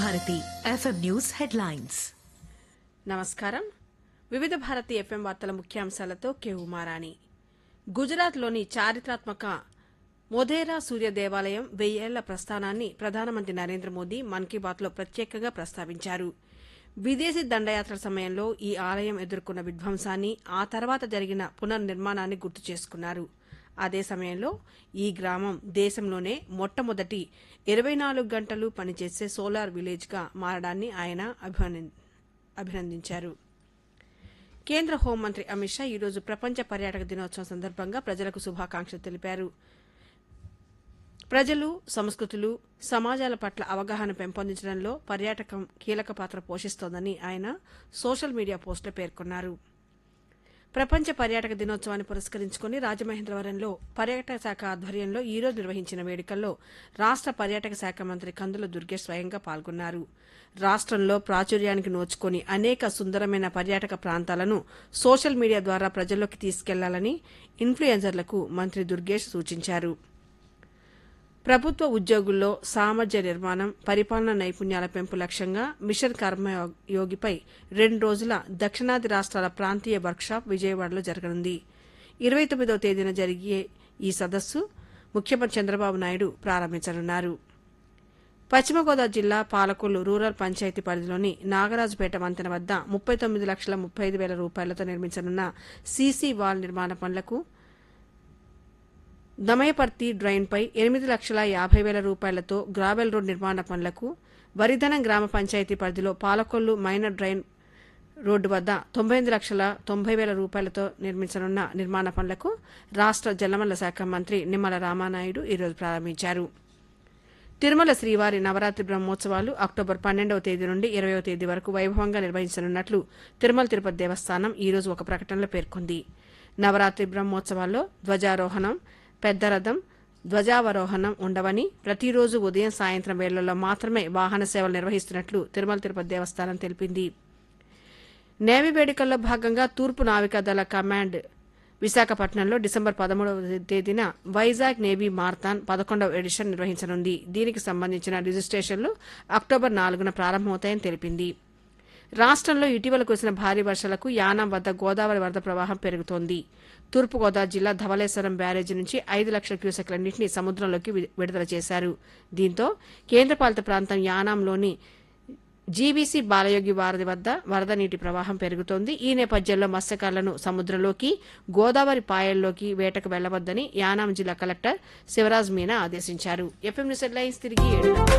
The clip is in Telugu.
భారతి ఎఫ్ఎం న్యూస్ హెడ్లైన్స్ నమస్కారం వివిధ భారతి ఎఫ్ఎం వార్తల ముఖ్యాంశాలతో కె ఉమారాణి గుజరాత్లోని చారిత్రాత్మక మొధేరా సూర్య దేవాలయం వెయ్యేళ్ల ప్రస్థానాన్ని ప్రధానమంత్రి నరేంద్ర మోదీ మన్ కీ బాత్లో ప్రత్యేకంగా ప్రస్తావించారు విదేశీ దండయాత్ర సమయంలో ఈ ఆలయం ఎదుర్కొన్న విధ్వంసాన్ని ఆ తర్వాత జరిగిన పునర్నిర్మాణాన్ని గుర్తు చేసుకున్నారు అదే సమయంలో ఈ గ్రామం దేశంలోనే మొట్టమొదటి ఇరవై నాలుగు గంటలు పనిచేసే సోలార్ విలేజ్గా మారడాన్ని ఆయన అభినంది- అభినందించారు కేంద్ర హోంమంత్రి అమిత్ షా ఈరోజు ప్రపంచ పర్యాటక దినోత్సవం సందర్భంగా ప్రజలకు శుభాకాంక్షలు తెలిపారు ప్రజలు సంస్కృతులు సమాజాల పట్ల అవగాహన పెంపొందించడంలో పర్యాటకం కీలక పాత్ర పోషిస్తోందని ఆయన సోషల్ మీడియా పోస్టులో పేర్కొన్నారు ప్రపంచ పర్యాటక దినోత్సవాన్ని పురస్కరించుకుని రాజమహేంద్రవరంలో పర్యాటక శాఖ ఆధ్వర్యంలో ఈ రోజు నిర్వహించిన వేడుకల్లో రాష్ట పర్యాటక శాఖ మంత్రి కందుల దుర్గేష్ స్వయంగా పాల్గొన్నారు రాష్ట్రంలో ప్రాచుర్యానికి నోచుకొని అనేక సుందరమైన పర్యాటక ప్రాంతాలను సోషల్ మీడియా ద్వారా ప్రజల్లోకి తీసుకెళ్లాలని ఇన్ఫ్లుయెన్సర్లకు మంత్రి దుర్గేష్ సూచించారు ప్రభుత్వ ఉద్యోగుల్లో సామర్థ్య నిర్మాణం పరిపాలన నైపుణ్యాల పెంపు లక్ష్యంగా మిషన్ కర్మయోగిపై రెండు రోజుల దక్షిణాది రాష్ట్రాల ప్రాంతీయ వర్క్షాప్ విజయవాడలో జరగనుంది ఇరవై తొమ్మిదవ తేదీన జరిగే ఈ సదస్సు ముఖ్యమంత్రి చంద్రబాబు నాయుడు ప్రారంభించనున్నారు పశ్చిమ గోదావరి జిల్లా పాలకొల్లు రూరల్ పంచాయతీ పరిధిలోని నాగరాజుపేట వంతెన వద్ద ముప్పై తొమ్మిది లక్షల ముప్పై ఐదు వేల రూపాయలతో నిర్మించనున్న సీసీ వాల్ నిర్మాణ పనులకు దమయపర్తి డ్రైన్పై ఎనిమిది లక్షల యాభై వేల రూపాయలతో గ్రావెల్ రోడ్ నిర్మాణ పనులకు వరిధనం గ్రామ పంచాయతీ పరిధిలో పాలకొల్లు మైనర్ డ్రైన్ రోడ్డు వద్ద తొంభై ఎనిమిది లక్షల తొంభై వేల రూపాయలతో నిర్మించనున్న నిర్మాణ పనులకు రాష్ట్ర జలవనరుల శాఖ మంత్రి నిమ్మల రామానాయుడు ఈరోజు ప్రారంభించారు తిరుమల శ్రీవారి నవరాత్రి బ్రహ్మోత్సవాలు అక్టోబర్ పన్నెండవ తేదీ నుండి ఇరవయవ తేదీ వరకు వైభవంగా నిర్వహించనున్నట్లు తిరుమల తిరుపతి దేవస్థానం ఈ రోజు ఒక ప్రకటనలో పేర్కొంది నవరాత్రి బ్రహ్మోత్సవాల్లో ధ్వజారోహణం పెద్ద రథం ధ్వజావరోహణం ఉండవని ప్రతిరోజు ఉదయం సాయంత్రం వేళల్లో మాత్రమే వాహన సేవలు నిర్వహిస్తున్నట్లు తిరుమల తిరుపతి దేవస్థానం తెలిపింది నేవీ వేడుకల్లో భాగంగా తూర్పు నావికాదళ కమాండ్ విశాఖపట్నంలో డిసెంబర్ పదమూడవ తేదీన వైజాగ్ నేవీ మారథాన్ పదకొండవ ఎడిషన్ నిర్వహించనుంది దీనికి సంబంధించిన రిజిస్ట్రేషన్లు అక్టోబర్ నాలుగున ప్రారంభమవుతాయని తెలిపింది రాష్ట్రంలో ఇటీవల కురిసిన భారీ వర్షాలకు యానాం వద్ద గోదావరి వరద ప్రవాహం పెరుగుతోంది తూర్పుగోదావరి జిల్లా ధవళేశ్వరం బ్యారేజీ నుంచి ఐదు లక్షల క్యూసెక్ల నీటిని సముద్రంలోకి వి- విడుదల చేశారు దీంతో కేంద్రపాలిత ప్రాంతం యానాంలోని జీవీసీ బాలయోగి వారధి వద్ద వరద నీటి ప్రవాహం పెరుగుతోంది ఈ నేపథ్యంలో మత్స్యకారులను సముద్రంలోకి గోదావరి పాయల్లోకి వేటకు వెళ్లవద్దని యానాం జిల్లా కలెక్టర్ శివరాజ్ మీనా ఆదేశించారు ఎఫ్ఎం న్యూస్ హెడ్లైన్స్ తిరిగి ఏడు